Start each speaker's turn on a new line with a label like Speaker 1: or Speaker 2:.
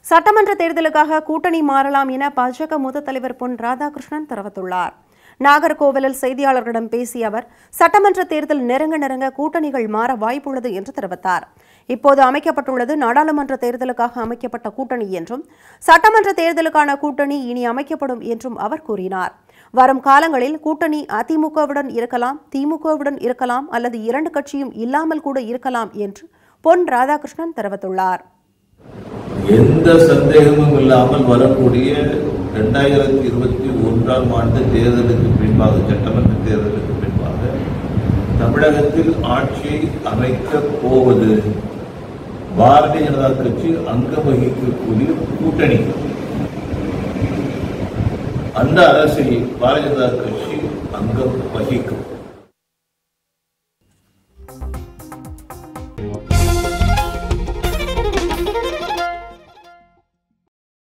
Speaker 1: சட்டமன்ற தேர்தலுக்காக கூட்டணி மாறலாம் என பாஜக மூத்த தலைவர் பொன் ராதாகிருஷ்ணன் தெரிவித்துள்ளார் நாகர்கோவிலில் செய்தியாளர்களிடம் பேசிய அவர் சட்டமன்ற தேர்தல் நெருங்க நெருங்க கூட்டணிகள் மாற வாய்ப்புள்ளது என்று தெரிவித்தார் இப்போது அமைக்கப்பட்டுள்ளது நாடாளுமன்ற தேர்தலுக்காக அமைக்கப்பட்ட கூட்டணி என்றும் சட்டமன்ற தேர்தலுக்கான கூட்டணி இனி அமைக்கப்படும் என்றும் அவர் கூறினார் வரும் காலங்களில் கூட்டணி அதிமுகவுடன் இருக்கலாம் திமுகவுடன் இருக்கலாம் அல்லது இரண்டு கட்சியும் இல்லாமல் கூட இருக்கலாம் என்று பொன் ராதாகிருஷ்ணன் தெரிவித்துள்ளார்
Speaker 2: எந்த சந்தேகமும் இல்லாமல் வரக்கூடிய இரண்டாயிரத்தி இருபத்தி ஒன்றாம் ஆண்டு தேர்தலுக்கு பின்பாக சட்டமன்ற தேர்தலுக்கு பின்பாக தமிழகத்தில் ஆட்சியை அமைக்கப் போவது பாரதிய ஜனதா கட்சி அங்கம் வகிக்கக்கூடிய கூட்டணி அந்த அரசில் பாரதிய ஜனதா கட்சி அங்கம் வகிக்கும்